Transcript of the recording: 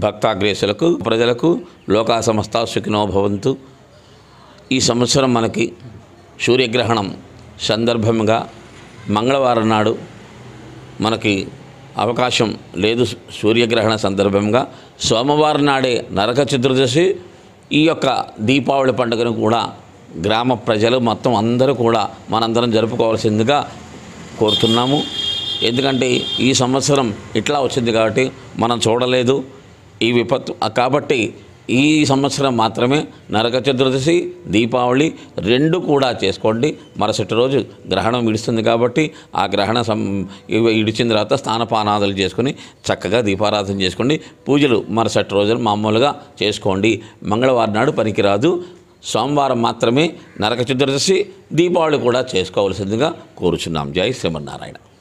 భక్తాగ్రేసులకు ప్రజలకు లోకా సమస్త సుఖినో భవంతు ఈ సంవత్సరం మనకి సూర్యగ్రహణం సందర్భంగా మంగళవారం నాడు మనకి అవకాశం లేదు సూర్యగ్రహణ సందర్భంగా సోమవారం నాడే నరక చతుర్దశి ఈ యొక్క దీపావళి పండుగను కూడా గ్రామ ప్రజలు మొత్తం అందరూ కూడా మనందరం జరుపుకోవాల్సిందిగా కోరుతున్నాము ఎందుకంటే ఈ సంవత్సరం ఇట్లా వచ్చింది కాబట్టి మనం చూడలేదు ఈ విపత్తు ఆ కాబట్టి ఈ సంవత్సరం మాత్రమే నరక చతుర్దశి దీపావళి రెండు కూడా చేసుకోండి మరుసటి రోజు గ్రహణం విడుస్తుంది కాబట్టి ఆ గ్రహణ సం ఇవి ఇడిచిన తర్వాత స్నానపానాదులు చేసుకుని చక్కగా దీపారాధన చేసుకోండి పూజలు మరుసటి రోజులు మామూలుగా చేసుకోండి మంగళవారం నాడు పనికిరాదు సోమవారం మాత్రమే నరక చతుర్దశి దీపావళి కూడా చేసుకోవాల్సిందిగా కోరుచున్నాం జై శ్రీమన్నారాయణ